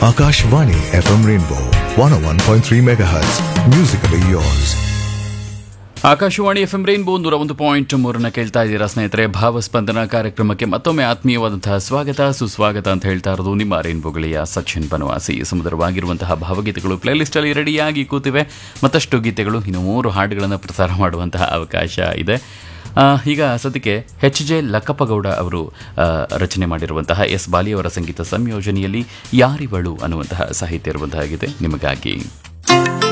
Akashvani FM Rainbow 101.3 MHz. Musically yours. Akashvani F M rainbow ನೂರ ಒಂದು point ಮೂರನ್ನ ಕೇಳ್ತಾ ಇದ್ದೀರಾ ಸ್ನೇಹಿತರೆ ಭಾವಸ್ಪಂದನ ಕಾರ್ಯಕ್ರಮಕ್ಕೆ ಮತ್ತೊಮ್ಮೆ ಆತ್ಮೀಯವಾದಂತಹ ಸ್ವಾಗತ ಸುಸ್ವಾಗತ ಅಂತ ಹೇಳ್ತಾ ಇರೋದು ನಿಮ್ಮ ರೈನ್ಬೋ ಗೆಳೆಯ ಸಚಿನ್ ಬನವಾಸಿ ಸುಮಧುರವಾಗಿರುವಂತಹ ಭಾವಗೀತೆಗಳು ಪ್ಲೇಲಿಸ್ಟ್ ಅಲ್ಲಿ ರೆಡಿಯಾಗಿ ಕೂತಿವೆ ಮತ್ತಷ್ಟು ಗೀತೆಗಳು ಇನ್ನು ಮೂರು ಹಾಡುಗಳನ್ನು ಪ್ರಸಾರ ಮಾಡುವಂತಹ ಅವಕಾಶ ಇದೆ ಆ, ಈಗ ಸದ್ಯಕ್ಕೆ ಎಚ್ ಜೆ ಲಕ್ಕಪ್ಪಗೌಡ ಅವರು ಆ, ರಚನೆ ಮಾಡಿರುವಂತಹ ಎಸ್ ಬಾಲಿಯವರ ಸಂಗೀತ ಸಂಯೋಜನೆಯಲ್ಲಿ ಯಾರಿವಳು ಅನ್ನುವಂತಹ ಸಾಹಿತ್ಯ ಇರುವಂತಹ ಗೀತೆ ನಿಮಗಾಗಿ